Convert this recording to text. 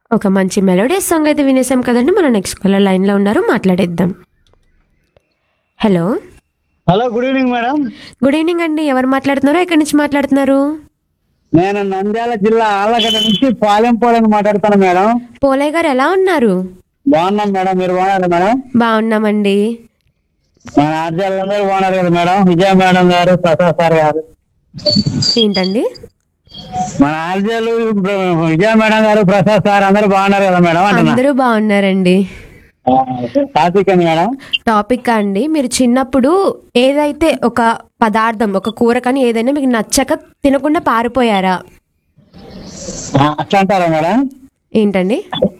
ఒక మంచి melodious song అయితే వినేసాం కదండి మన నెక్స్ట్ కాలర్ లైన్లో ఉన్నారు మాట్లాడేద్దాం hello hello good evening madam good evening అండి ఎవరు మాట్లాడుతున్నారో ఎక్కడి నుంచి మాట్లాడుతున్నారు నేను నంద్యాల జిల్లా ఆళ్ళగడ్డ నుంచి పాలెం పోలెం మాట్లాడుతాను మేడం పోలయ్య గారు ఎలా ఉన్నారు బాగున్నాం మేడం మీరు బాగున్నారు మేడం బాగున్నామండి మన ఆర్జాలందరూ బాగున్నారు కదా మేడం విజయ మేడం గారు ప్రసాద్ సార్ గారు ఏంటండి మన ఆర్జాలు విజయ మేడం గారు ప్రసాద్ సార్ అందరూ బాగున్నారు కదా మేడం అంటున్నా అందరూ బాగున్నారండి టాపిక్ అని మేడం టాపిక్ అండి మీరు చిన్నప్పుడు ఏదైతే ఒక పదార్థం ఒక కూర కానీ ఏదైనా మీకు నచ్చక తినకుండా పారిపోయారా ఆ, అట్లా అంటారా మేడం ఏంటండి